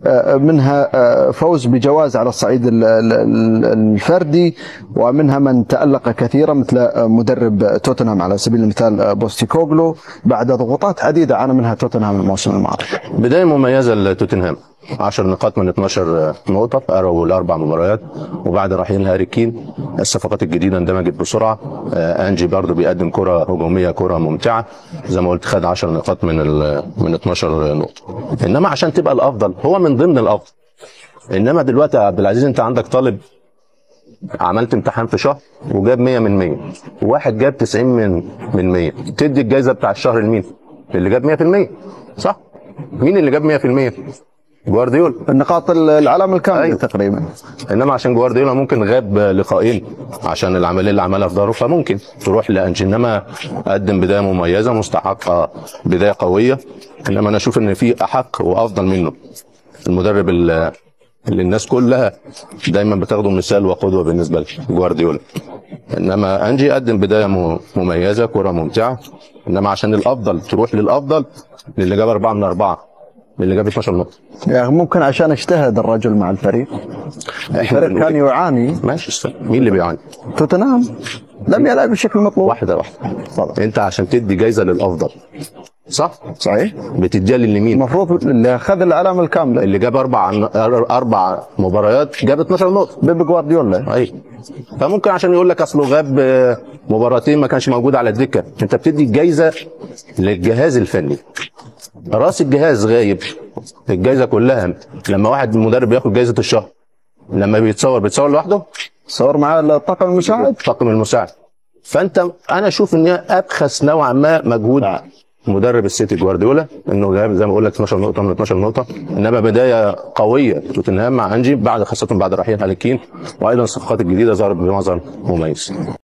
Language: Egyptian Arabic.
آه، منها آه، فوز بجوائز على الصعيد ال- ال- ال- الفردي ومنها من تألق كثيرا مثل آه، مدرب توتنهام على سبيل المثال آه، بوستيكوغلو بعد ضغوطات عديدة عانى منها توتنهام الموسم الماضي بداية مميزة لتوتنهام 10 نقاط من 12 نقطة في أول الأربع مباريات وبعد رحيل هاري كين الصفقات الجديدة اندمجت بسرعة آه، أنجي برضو بيقدم كرة هجومية كرة ممتعة زي ما قلت خد 10 نقاط من ال- من 12 نقطة إنما عشان تبقى الأفضل هو من ضمن الأفضل إنما دلوقتي يا عبد العزيز أنت عندك طالب عملت امتحان في شهر وجاب 100 من 100 وواحد جاب 90 من من 100 تدي الجايزه بتاع الشهر لمين؟ اللي جاب 100% صح؟ مين اللي جاب 100%؟ جوارديولا النقاط ال- العلامة الكاملة أيوة. تقريبا انما عشان جوارديولا ممكن غاب لقاءين عشان العمليه اللي عملها في ظهره فممكن تروح لانجي انما قدم بدايه مميزه مستحقه بدايه قويه انما انا اشوف ان في احق وافضل منه المدرب ال- اللي الناس كلها دايما بتاخده مثال وقدوه بالنسبه له جوارديولا انما انجي قدم بدايه م- مميزه كره ممتعه انما عشان الافضل تروح للافضل للي جاب اربعه من اربعه للي جاب 12 نقطه يعني ممكن عشان اجتهد الرجل مع الفريق الفريق كان يعاني ماشي استنى. مين اللي بيعاني؟ توتنهام لم يلعب بالشكل المطلوب واحده واحده تفضل. انت عشان تدي جايزه للافضل صح صحيح بتديها للمين المفروض اللي اخذ العلامة الكاملة اللي جاب اربع اربع مباريات جاب 12 نقطه بيب جوارديولا اي فممكن عشان يقول لك اصله غاب آه، مباراتين ما كانش موجود على الدكه انت بتدي الجايزه للجهاز الفني راس الجهاز غايب الجايزه كلها لما واحد مدرب ياخد جايزه الشهر لما بيتصور بيتصور لوحده صور مع الطاقم المساعد الطاقم المساعد فانت انا اشوف ان هي ابخس نوعا ما مجهود مدرب السيتي جوارديولا انه جاب زي ما بقول لك 12 نقطه من 12 نقطه انما بدايه قويه توتنهام مع انجي بعد خاصه بعد رحيل هالي كين وايضا الصفقات الجديده ظهرت بمظهر مميز